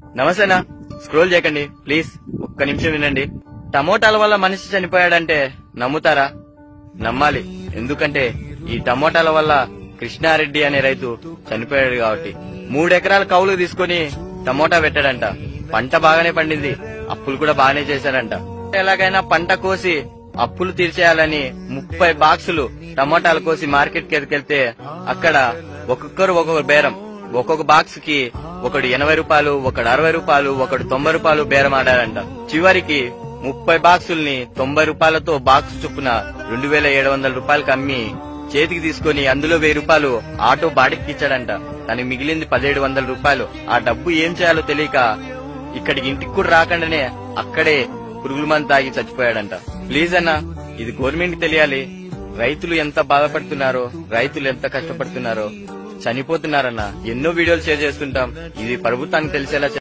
నమస్తేనా స్క్రోల్ చేయకండి ప్లీజ్ ఒక్క నిమిషం వినండి టమోటాల వల్ల మనిషి చనిపోయాడంటే నమ్ముతారా నమ్మాలి ఎందుకంటే ఈ టమోటాల వల్ల కృష్ణారెడ్డి అనే రైతు చనిపోయాడు కాబట్టి మూడెకరాల కౌలు తీసుకొని టమోటా పెట్టాడంట పంట బాగానే పండింది అప్పులు కూడా బాగానే చేశాడంట ఎలాగైనా పంట కోసి అప్పులు తీర్చేయాలని ముప్పై బాక్సులు టమోటాలు కోసి మార్కెట్ కి ఎదుకెళ్తే అక్కడ ఒక్కొక్కరు ఒక్కొక్క బేరం ఒక్కొక్క బాక్స్ కి ఒకడు ఎనభై రూపాయలు ఒకడు అరవై రూపాయలు ఒకడు తొంభై రూపాయలు బేరం ఆడారంట చివరికి ముప్పై బాక్సుల్ని తొంభై రూపాయలతో బాక్స్ చొప్పున రెండు వేల ఏడు వందల రూపాయలకి అమ్మి చేతికి తీసుకొని అందులో వెయ్యి రూపాయలు ఆటో బాడికి ఇచ్చాడంట తనకి మిగిలింది పదిహేడు వందల రూపాయలు ఆ డబ్బు ఏం చేయాలో తెలియక ఇక్కడికి ఇంటికి కూడా రాకుండానే అక్కడే పురుగుల మందు తాగి చచ్చిపోయాడంట ప్లీజ్ అన్న ఇది గవర్నమెంట్ తెలియాలి రైతులు ఎంత బాధపడుతున్నారో రైతులు ఎంత కష్టపడుతున్నారో చనిపోతున్నారన్న ఎన్నో వీడియోలు షేర్ చేస్తుంటాం ఇది ప్రభుత్వానికి తెలిసేలా